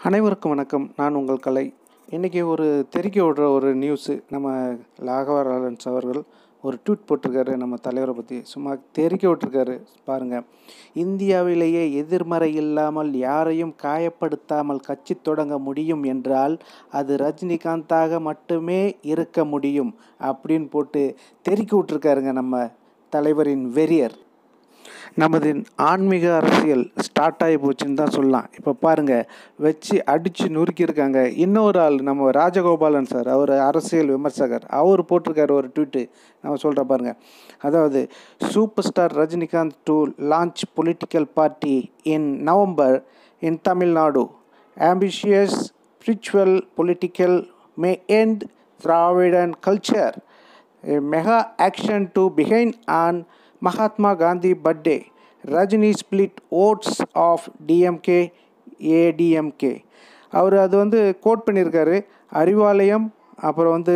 அனைவருக்கும் வணக்கம் நான் உங்கள் கலை இன்றைக்கி ஒரு தெறிக்க விடுற ஒரு நியூஸு நம்ம லாகவா லாரன்ஸ் அவர்கள் ஒரு ட்வீட் போட்டிருக்காரு நம்ம தலைவரை பற்றி சும்மா தெறிக்க விட்டுருக்காரு பாருங்கள் இந்தியாவிலேயே எதிர்மறை இல்லாமல் யாரையும் காயப்படுத்தாமல் கட்சி தொடங்க முடியும் என்றால் அது ரஜினிகாந்தாக மட்டுமே இருக்க முடியும் அப்படின்னு போட்டு தெறிக்க விட்டுருக்காருங்க நம்ம தலைவரின் வெறியர் நமது ஆன்மீக அரசியல் ஸ்டார்ட் ஆகி போச்சுன்னு தான் சொல்லலாம் இப்போ பாருங்கள் வச்சு அடித்து நுறுக்கியிருக்காங்க இன்னொரு ஆள் நம்ம ராஜகோபாலன் சார் அவர் அரசியல் விமர்சகர் அவர் போட்டிருக்காரு ஒரு ட்வீட்டு நம்ம சொல்கிற பாருங்கள் அதாவது super star Rajinikanth to launch political party in November in Tamil Nadu ambitious spiritual political may end Dravidian culture a mega action to begin on Mahatma Gandhi birthday. Rajini split votes of DMK, ADMK. அவர் அது வந்து code பண்ணியிருக்காரு அறிவாலயம் அப்புறம் வந்து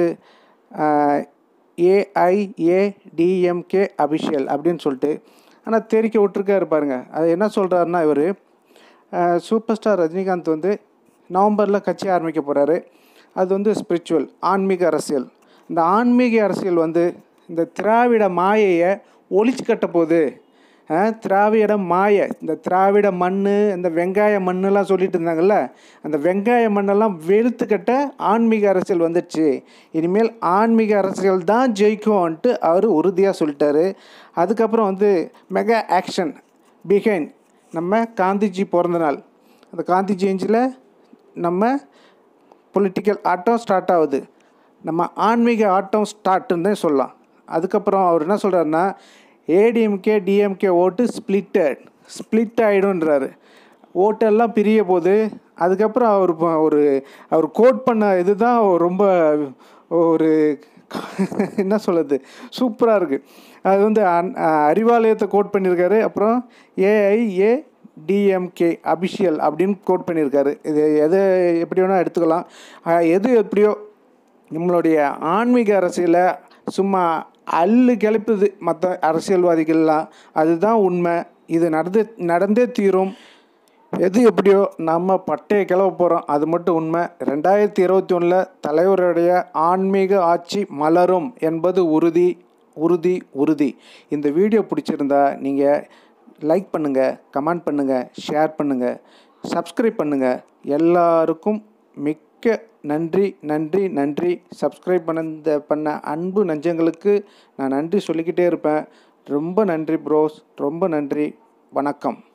AIADMK official அப்படின்னு சொல்லிட்டு ஆனால் தெரிக்க விட்டுருக்காரு பாருங்க அது என்ன சொல்கிறாருன்னா இவர் சூப்பர் ஸ்டார் ரஜினிகாந்த் வந்து நவம்பரில் கட்சி ஆரம்பிக்க போகிறாரு அது வந்து ஸ்பிரிச்சுவல் ஆன்மீக அரசியல் இந்த ஆன்மீக அரசியல் வந்து இந்த திராவிட மாயையை ஒழிச்சு கட்ட போகுது திராவிட மாயை இந்த திராவிட மண் இந்த வெங்காய மண்ணெல்லாம் சொல்லிட்டு இருந்தாங்கல்ல அந்த வெங்காய மண்ணெல்லாம் வெளுத்து கட்ட ஆன்மீக அரசியல் வந்துடுச்சு இனிமேல் ஆன்மீக அரசியல் தான் ஜெயிக்கும்ன்ட்டு அவர் உறுதியாக சொல்லிட்டாரு அதுக்கப்புறம் வந்து மெகா ஆக்ஷன் பிஹைன் நம்ம காந்திஜி பிறந்த நாள் அந்த காந்தி ஜெயந்தியில் நம்ம பொலிட்டிக்கல் ஆட்டம் ஸ்டார்ட் ஆகுது நம்ம ஆன்மீக ஆட்டம் ஸ்டார்ட்டுன்னு சொல்லலாம் அதுக்கப்புறம் அவர் என்ன சொல்கிறாருன்னா ஏடிஎம்கே டிஎம்கே ஓட்டு ஸ்ப்ளிட்டட் ஸ்ப்ளிட் ஆகிடும்ன்றாரு ஓட்டெல்லாம் பிரிய போது அதுக்கப்புறம் அவர் ஒரு அவர் கோட் பண்ண இதுதான் ரொம்ப ஒரு என்ன சொல்கிறது சூப்பராக இருக்குது அது வந்து அறிவாலயத்தை கோட் பண்ணியிருக்காரு அப்புறம் ஏஐஏ டிஎம்கே அபிஷியல் அப்படின்னு கோட் பண்ணியிருக்காரு இது எது எப்படி வேணால் எடுத்துக்கலாம் எது எப்படியோ நம்மளுடைய ஆன்மீக அரசியலை சும்மா அள்ளு கிளப்புது மற்ற அரசியல்வாதிகள்லாம் அதுதான் உண்மை இது நடந்து நடந்தே தீரும் எது எப்படியோ நம்ம பட்டையை கிளம்ப போகிறோம் அது மட்டும் உண்மை ரெண்டாயிரத்தி இருபத்தி ஒன்றில் தலைவருடைய ஆன்மீக ஆட்சி மலரும் என்பது உறுதி உறுதி உறுதி இந்த வீடியோ பிடிச்சிருந்தா நீங்கள் லைக் பண்ணுங்கள் கமெண்ட் பண்ணுங்கள் ஷேர் பண்ணுங்கள் சப்ஸ்கிரைப் பண்ணுங்கள் எல்லாருக்கும் மிக்க நன்றி நன்றி நன்றி சப்ஸ்கிரைப் பண்ண பண்ண அன்பு நஞ்சங்களுக்கு நான் நன்றி சொல்லிக்கிட்டே இருப்பேன் ரொம்ப நன்றி ப்ரோஸ் ரொம்ப நன்றி வணக்கம்